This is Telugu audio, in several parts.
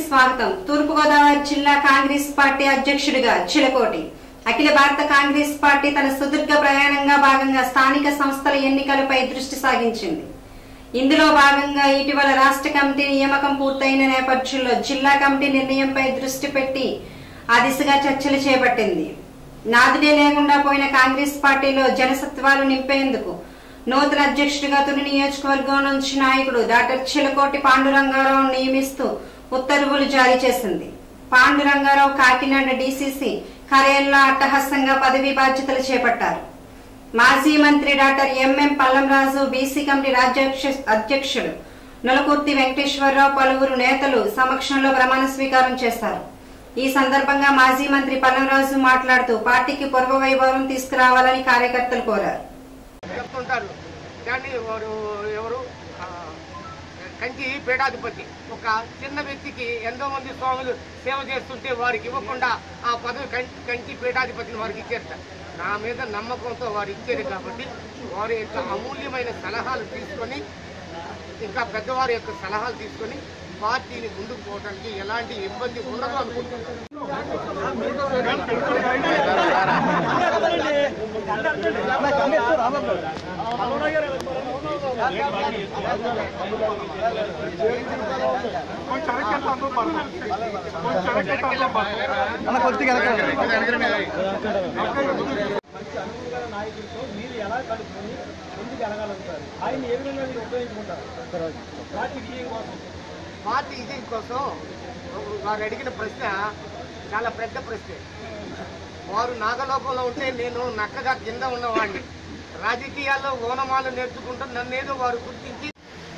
స్వాగతం తూర్పుగోదావరి జిల్లా కాంగ్రెస్ పార్టీ అధ్యక్షుడిగా చిలకోటి అఖిల భారత కాంగ్రెస్ పార్టీ తన సుదీర్ఘ ప్రయాణంగా భాగంగా స్థానిక సంస్థల ఎన్నికలపై దృష్టి సాగించింది ఇందులో భాగంగా ఇటీవల రాష్ట్ర కమిటీ నియామకం పూర్తయిన నేపథ్యంలో జిల్లా కమిటీ నిర్ణయంపై దృష్టి పెట్టి ఆ దిశగా చర్చలు చేపట్టింది నాదుడే లేకుండా పోయిన కాంగ్రెస్ పార్టీలో జనసత్వాలు నింపేందుకు నూతన అధ్యక్షుడిగా తుని నియోజకవర్గం నుంచి నాయకుడు డాక్టర్ చిలకోటి పాండురంగారావు నియమిస్తూ ఉత్తర్వులు జారీ చేసింది పాండురంగారావు కాకినాడ డీసీసీ కార్యాలయంలో అట్టహాసంగా పదవీ బాధ్యతలు చేపట్టారు మాజీ మంత్రి doctor MM Pallamraju BC committee రాజ్యాధ్యక్ష అధ్యక్షుడు నలుకుర్తి వెంకటేశ్వరరావు పలువురు నేతలు సమక్షంలో ప్రమాణ స్వీకారం చేశారు ఈ సందర్భంగా మాజీ మంత్రి పల్లంరాజు మాట్లాడుతూ పార్టీకి పూర్వ వైభవం తీసుకురావాలని కార్యకర్తలు కోరారు చెప్తుంటారు దాన్ని వారు ఎవరు ఆ, కంచి పీఠాధిపతి ఒక చిన్న వ్యక్తికి ఎంతో మంది స్వాములు సేవ చేస్తుంటే వారికి ఇవ్వకుండా ఆ పదవి కంచి కంచి పీఠాధిపతిని వారికి ఇచ్చేస్తారు నా మీద నమ్మకంతో వారు ఇచ్చారు కాబట్టి వారి యొక్క అమూల్యమైన సలహాలు తీసుకొని ఇంకా పెద్దవారి యొక్క సలహాలు తీసుకొని పార్టీని ముందుకు పోవడానికి ఎలాంటి ఇబ్బంది ఉండదు అనుకుంటున్నాను అలా కొద్దిగా నాయకుడితో మీరు ఎలా కలుపుకొని ముందుకు ఎలగలుగుతారు ఆయన ఏ విధంగా మీరు ఉపయోగించుకుంటారు పార్టీ విజయం కోసం పార్టీ విజయం కోసం వారు అడిగిన ప్రశ్న చాలా పెద్ద ప్రశ్న వారు నాగలోకంలో ఉంటే నేను నక్కగా కింద ఉన్నవాడిని రాజకీయాల్లో ఓనమాలు నేర్చుకుంటూ నన్నేదో వారు గుర్తించి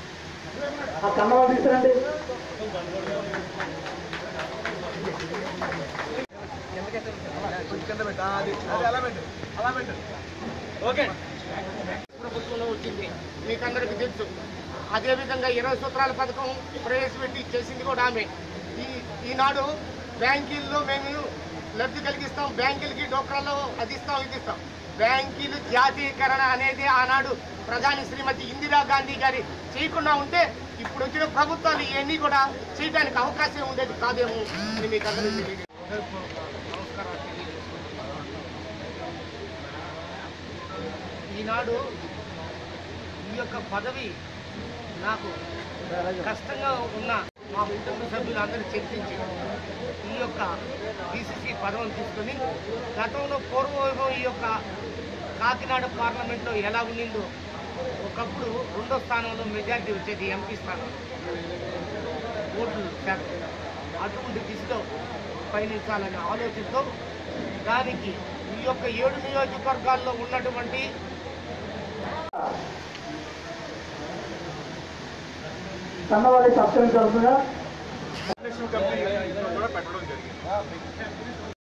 ప్రభుత్వంలో వచ్చింది మీకందరికీ తెలుసు అదేవిధంగా ఇరవై సూత్రాల పథకం ప్రవేశపెట్టి చేసింది కూడా ఆమె ఈ ఈనాడు బ్యాంకీల్లో మేము లబ్ధి కలిగిస్తాం బ్యాంకులకి డోక్రాల్లో అది ఇస్తాం ఇది ఇస్తాం బ్యాంకీలు జాతీయకరణ అనేది ఆనాడు ప్రధాని శ్రీమతి ఇందిరాగాంధీ గారి చేయకుండా ఉంటే ఇప్పుడు వచ్చిన ప్రభుత్వాలు ఇవన్నీ కూడా చేయడానికి అవకాశం ఉండేది కాదేమో అని మీకు అందరూ నమస్కారం ఈనాడు ఈ యొక్క పదవి నాకు కష్టంగా ఉన్న మా కుటుంబ సభ్యులు అందరూ చర్చించి ఈ యొక్క డిసిసి పదవిని తీసుకొని గతంలో పూర్వవైభవం ఈ యొక్క కాకినాడ పార్లమెంట్లో ఎలా ఉండిందో ఒకప్పుడు రెండో స్థానంలో మెజారిటీ వచ్చేది ఎంపీ స్థానం ఓట్లు శాతం అటువంటి దిశలో పయనించాలనే ఆలోచనతో దానికి ఈ యొక్క ఏడు నియోజకవర్గాల్లో ఉన్నటువంటి కన్నవాళ్ళకి సబ్స్క్రైబ్ జరుగుతుందా కంపెనీ కూడా పెట్టడం జరిగింది